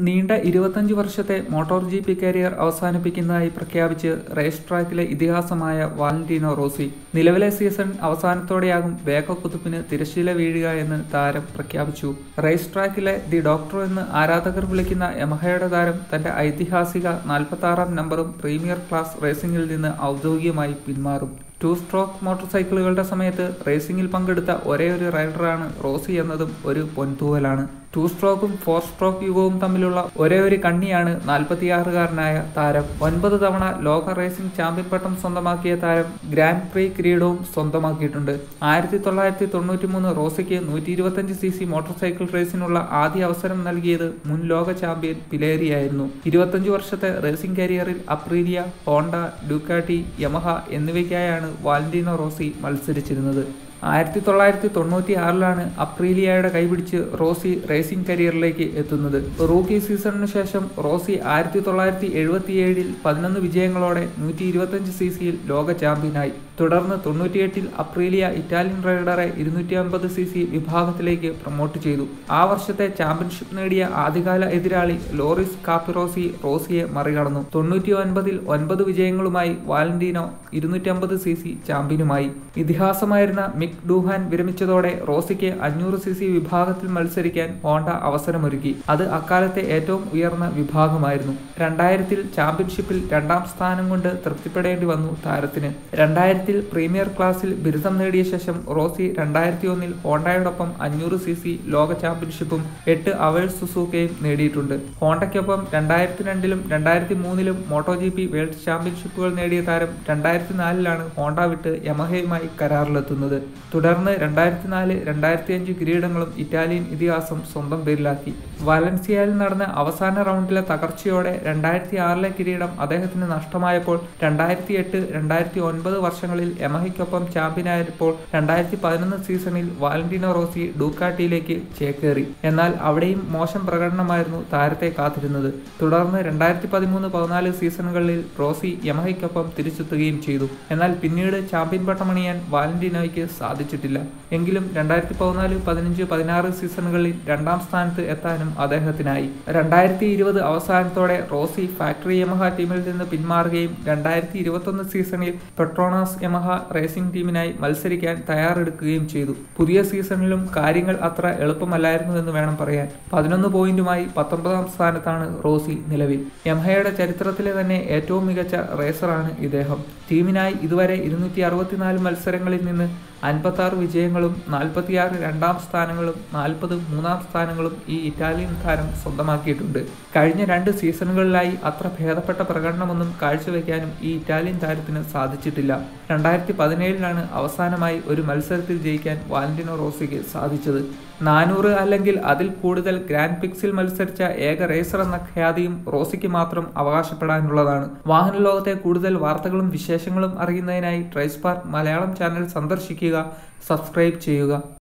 നീണ്ട ഇരുപത്തഞ്ച് വർഷത്തെ മോട്ടോർ ജി പി കരിയർ അവസാനിപ്പിക്കുന്നതായി പ്രഖ്യാപിച്ച് റേസ് ട്രാക്കിലെ ഇതിഹാസമായ വാലന്റീനോ റോസി നിലവിലെ സീസൺ അവസാനത്തോടെയാകും വേഗക്കുതിപ്പിന് തിരശ്ശീല വീഴുക എന്ന് താരം പ്രഖ്യാപിച്ചു റേസ് ട്രാക്കിലെ ദി ഡോക്ടർ എന്ന് ആരാധകർ വിളിക്കുന്ന യമഹയുടെ താരം തന്റെ ഐതിഹാസിക നാൽപ്പത്തി ആറാം നമ്പറും പ്രീമിയർ ക്ലാസ് റേസിംഗിൽ നിന്ന് ഔദ്യോഗികമായി പിന്മാറും ടു സ്ട്രോക്ക് മോട്ടോർ സൈക്കിളുകളുടെ സമയത്ത് റേസിംഗിൽ പങ്കെടുത്ത ഒരേ ഒരു റൈഡറാണ് റോസി എന്നതും ഒരു പൊൻതൂവലാണ് ടു സ്ട്രോക്കും ഫോർ സ്ട്രോക്ക് യുഗവും തമ്മിലുള്ള ഒരേ ഒരു കണ്ണിയാണ് നാൽപ്പത്തിയാറുകാരനായ താരം ഒൻപത് തവണ ലോക റേസിംഗ് ചാമ്പ്യൻ പട്ടം സ്വന്തമാക്കിയ താരം ഗ്രാൻഡ് പ്രീ കിരീടവും സ്വന്തമാക്കിയിട്ടുണ്ട് ആയിരത്തി തൊള്ളായിരത്തി തൊണ്ണൂറ്റി മൂന്ന് റോസിക്ക് നൂറ്റി ഇരുപത്തഞ്ച് സി സി മോട്ടോർ സൈക്കിൾ റേസിനുള്ള ആദ്യ അവസരം നൽകിയത് മുൻ ലോക ചാമ്പ്യൻ പിലേരിയായിരുന്നു ഇരുപത്തഞ്ച് വർഷത്തെ റേസിംഗ് കരിയറിൽ അപ്രീലിയ ഹോണ്ട ഡുക്കാട്ടി യമഹ എന്നിവയ്ക്കായാണ് വാലന്റീനോ റോസി മത്സരിച്ചിരുന്നത് ആയിരത്തി തൊള്ളായിരത്തി തൊണ്ണൂറ്റി ആറിലാണ് അപ്രീലിയയുടെ കൈപിടിച്ച് റോസി റേസിംഗ് കരിയറിലേക്ക് എത്തുന്നത് റൂക്കി സീസണിന് ശേഷം റോസി ആയിരത്തി തൊള്ളായിരത്തി എഴുപത്തിയേഴിൽ പതിനൊന്ന് വിജയങ്ങളോടെ നൂറ്റി ഇരുപത്തഞ്ച് സി സിയിൽ ലോക ചാമ്പ്യനായി തുടർന്ന് തൊണ്ണൂറ്റിയെട്ടിൽ അപ്രീലിയ ഇറ്റാലിയൻ റൈഡറെ ഇരുന്നൂറ്റി അമ്പത് സി സി വിഭാഗത്തിലേക്ക് പ്രൊമോട്ട് ചെയ്തു ആ വർഷത്തെ ചാമ്പ്യൻഷിപ്പ് നേടിയ ആദ്യകാല എതിരാളി ലോറിസ് കാപ്പിറോസി റോസിയെ മറികടന്നു തൊണ്ണൂറ്റി ഒൻപതിൽ ഒൻപത് വിജയങ്ങളുമായി വാലന്റീനോ ഇരുന്നൂറ്റമ്പത് സി സി ചാമ്പ്യനുമായി ഇതിഹാസമായിരുന്ന മിക് ഡൂഹാൻ വിരമിച്ചതോടെ റോസിക്ക് അഞ്ഞൂറ് സി സി വിഭാഗത്തിൽ മത്സരിക്കാൻ ഹോണ്ട അവസരമൊരുക്കി അത് അക്കാലത്തെ ഏറ്റവും ഉയർന്ന വിഭാഗമായിരുന്നു രണ്ടായിരത്തിൽ ചാമ്പ്യൻഷിപ്പിൽ രണ്ടാം സ്ഥാനം കൊണ്ട് തൃപ്തിപ്പെടേണ്ടി വന്നു താരത്തിന് രണ്ടായിരത്തിൽ പ്രീമിയർ ക്ലാസ്സിൽ ബിരുദം നേടിയ ശേഷം റോസി രണ്ടായിരത്തി ഒന്നിൽ ഹോണ്ടയോടൊപ്പം അഞ്ഞൂറ് സി സി ലോക ചാമ്പ്യൻഷിപ്പും എട്ട് അവേഴ്സ് സുസൂക്കയും നേടിയിട്ടുണ്ട് ഹോണ്ടയ്ക്കൊപ്പം രണ്ടായിരത്തി രണ്ടിലും രണ്ടായിരത്തി മൂന്നിലും മോട്ടോ ജി പി വേൾഡ് ചാമ്പ്യൻഷിപ്പുകൾ നേടിയ താരം രണ്ടായിരത്തി നാലിലാണ് ഹോണ്ട വിട്ട് യമഹയുമായി കരാറിലെത്തുന്നത് തുടർന്ന് രണ്ടായിരത്തി നാല് രണ്ടായിരത്തി അഞ്ച് കിരീടങ്ങളും ഇറ്റാലിയൻ ഇതിഹാസം സ്വന്തം പേരിലാക്കി വലൻസിയയിൽ നടന്ന അവസാന റൗണ്ടിലെ തകർച്ചയോടെ രണ്ടായിരത്തി ആറിലെ കിരീടം അദ്ദേഹത്തിന് നഷ്ടമായപ്പോൾ രണ്ടായിരത്തി എട്ട് രണ്ടായിരത്തി ഒൻപത് വർഷങ്ങളിൽ യമഹയ്ക്കൊപ്പം ചാമ്പ്യനായപ്പോൾ രണ്ടായിരത്തി പതിനൊന്ന് സീസണിൽ വാലന്റീനോ റോസി ഡൂക്കാട്ടിയിലേക്ക് ചേക്കേറി എന്നാൽ അവിടെയും മോശം പ്രകടനമായിരുന്നു താരത്തെ കാത്തിരുന്നത് തുടർന്ന് രണ്ടായിരത്തി പതിമൂന്ന് പതിനാല് സീസണുകളിൽ റോസി യമഹയ്ക്കൊപ്പം തിരിച്ചെത്തുകയും ചെയ്തു എന്നാൽ പിന്നീട് ചാമ്പ്യൻ പട്ടമണിയാൻ വാലന്റീനോയ്ക്ക് സാധിച്ചിട്ടില്ല എങ്കിലും രണ്ടായിരത്തി പതിനാല് പതിനഞ്ച് പതിനാറ് സീസണുകളിൽ രണ്ടാം സ്ഥാനത്ത് എത്താനും അദ്ദേഹത്തിനായി രണ്ടായിരത്തി ഇരുപത് അവസാനത്തോടെ റോസി ഫാക്ടറി യമഹ ടീമിൽ നിന്ന് പിന്മാറുകയും രണ്ടായിരത്തി ഇരുപത്തൊന്ന് സീസണിൽ പെട്രോണാസ് യമഹ റേസിംഗ് ടീമിനായി മത്സരിക്കാൻ തയ്യാറെടുക്കുകയും ചെയ്തു പുതിയ സീസണിലും കാര്യങ്ങൾ അത്ര എളുപ്പമല്ലായിരുന്നു എന്ന് വേണം പറയാൻ പതിനൊന്ന് പോയിന്റുമായി പത്തൊമ്പതാം സ്ഥാനത്താണ് റോസി നിലവിൽ യമഹയുടെ ചരിത്രത്തിലെ തന്നെ ഏറ്റവും മികച്ച റേസറാണ് ഇദ്ദേഹം ടീമിനായി ഇതുവരെ ഇരുന്നൂറ്റി അറുപത്തിനാല് മത്സരങ്ങളിൽ നിന്ന് അൻപത്താറ് വിജയങ്ങളും നാൽപ്പത്തിയാറ് രണ്ടാം സ്ഥാനങ്ങളും നാൽപ്പത് മൂന്നാം സ്ഥാനങ്ങളും ഈ ഇറ്റാലിയൻ താരം സ്വന്തമാക്കിയിട്ടുണ്ട് കഴിഞ്ഞ രണ്ട് സീസണുകളിലായി അത്ര ഭേദപ്പെട്ട പ്രകടനമൊന്നും കാഴ്ചവെക്കാനും ഈ ഇറ്റാലിയൻ താരത്തിന് സാധിച്ചിട്ടില്ല രണ്ടായിരത്തി പതിനേഴിലാണ് അവസാനമായി ഒരു മത്സരത്തിൽ ജയിക്കാൻ വാലന്റിനോ റോസിക്ക് സാധിച്ചത് നാനൂറ് അല്ലെങ്കിൽ അതിൽ കൂടുതൽ ഗ്രാൻഡ് പിക്സിൽ മത്സരിച്ച ഏക റേസർ എന്ന ഖ്യാതിയും റോസിക്ക് മാത്രം അവകാശപ്പെടാനുള്ളതാണ് വാഹന ലോകത്തെ കൂടുതൽ വാർത്തകളും വിശേഷങ്ങളും അറിയുന്നതിനായി ട്രൈസ്പാർക്ക് മലയാളം ചാനൽ സന്ദർശിക്കുക സബ്സ്ക്രൈബ് ചെയ്യുക